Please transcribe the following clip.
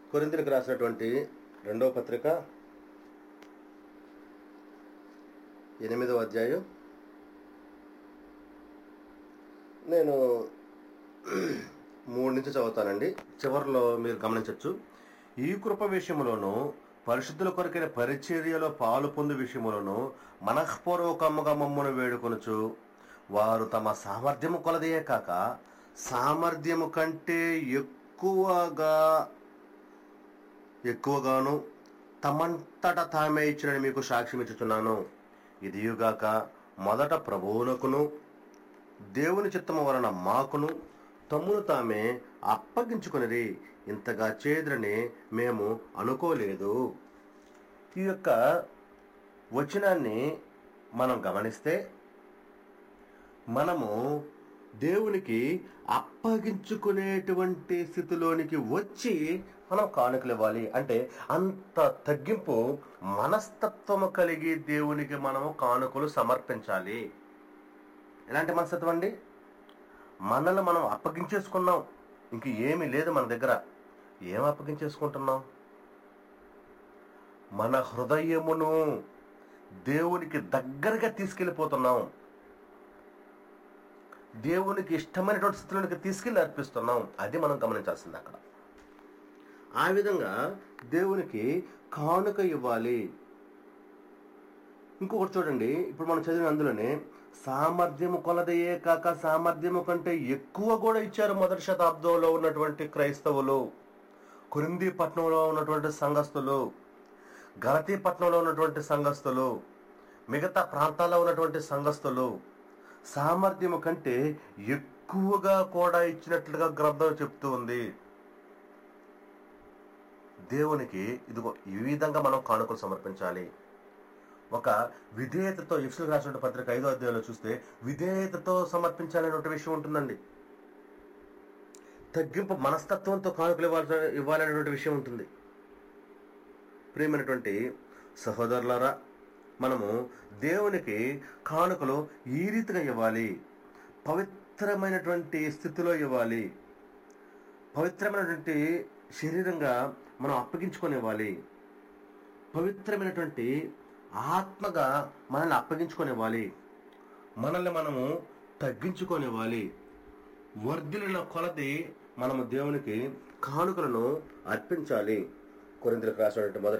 కొరింతలకు రాసినటువంటి రెండవ పత్రిక ఎనిమిదవ అధ్యాయం నేను మూడు నుంచి చదువుతానండి చివరిలో మీరు గమనించవచ్చు ఈ కృప విషయములోను పరిశుద్ధుల కొరకైన పరిచర్యలో పాలు పొందు విషయములను మనఃపూర్వకముగా మమ్మను వేడుకొనుచు వారు తమ సామర్థ్యము కొలదే కాక సామర్థ్యము కంటే ఎక్కువగా ఎక్కువగాను తమంతట తామే ఇచ్చినని మీకు సాక్ష్యం ఇచ్చుచున్నాను ఇదియుగాక మొదట ప్రభువునకును దేవుని చిత్తము వలన మాకును తమ్మును తామే అప్పగించుకునేది ఇంతగా చేదురని మేము అనుకోలేదు ఈ యొక్క వచనాన్ని మనం గమనిస్తే మనము దేవునికి అప్పగించుకునేటువంటి స్థితిలోనికి వచ్చి మనం కానుకలు ఇవ్వాలి అంటే అంత తగ్గింపు మనస్తత్వము కలిగి దేవునికి మనము కానుకలు సమర్పించాలి ఎలాంటి మనస్తత్వం అండి మనల్ని మనం అప్పగించేసుకున్నాం ఇంక ఏమీ లేదు మన దగ్గర ఏం అప్పగించేసుకుంటున్నాం మన హృదయమును దేవునికి దగ్గరగా తీసుకెళ్ళిపోతున్నాం దేవునికి ఇష్టమైనటువంటి స్థితిలోనికి తీసుకెళ్ళి అర్పిస్తున్నాం అది మనం గమనించాల్సింది అక్కడ ఆ విధంగా దేవునికి కానుక ఇవ్వాలి ఇంకొకటి చూడండి ఇప్పుడు మనం చదివిన అందులోనే సామర్థ్యము కొలదయే కాక సామర్థ్యము కంటే ఎక్కువ కూడా ఇచ్చారు మొదటి శతాబ్దంలో ఉన్నటువంటి క్రైస్తవులు కురింది పట్నంలో ఉన్నటువంటి సంఘస్థులు గలతీ పట్నంలో ఉన్నటువంటి సంఘస్థులు మిగతా ప్రాంతాల్లో ఉన్నటువంటి సంఘస్థులు సామర్థ్యము కంటే ఎక్కువగా కూడా ఇచ్చినట్లుగా గ్రంథం చెప్తూ ఉంది దేవునికి ఇదిగో ఈ విధంగా మనం కానుకలు సమర్పించాలి ఒక విధేయతతో ఇఫ్సులు రాసిన పత్రిక ఐదో అధ్యాయంలో చూస్తే విధేయతతో సమర్పించాలనే విషయం ఉంటుందండి తగ్గింపు మనస్తత్వంతో కానుకలు ఇవ్వాల్సిన ఇవ్వాలనేటువంటి విషయం ఉంటుంది ప్రియమైనటువంటి సహోదరులారా మనము దేవునికి కానుకలు ఈ రీతిగా ఇవ్వాలి పవిత్రమైనటువంటి స్థితిలో ఇవ్వాలి పవిత్రమైనటువంటి శరీరంగా మనం అప్పగించుకొని ఇవ్వాలి పవిత్రమైనటువంటి ఆత్మగా మనల్ని అప్పగించుకొనివ్వాలి మనల్ని మనము తగ్గించుకొనివ్వాలి వర్ధిలిన కొలది మనము దేవునికి కానుకలను అర్పించాలి కొరింతలకు రాసినటువంటి మొదటి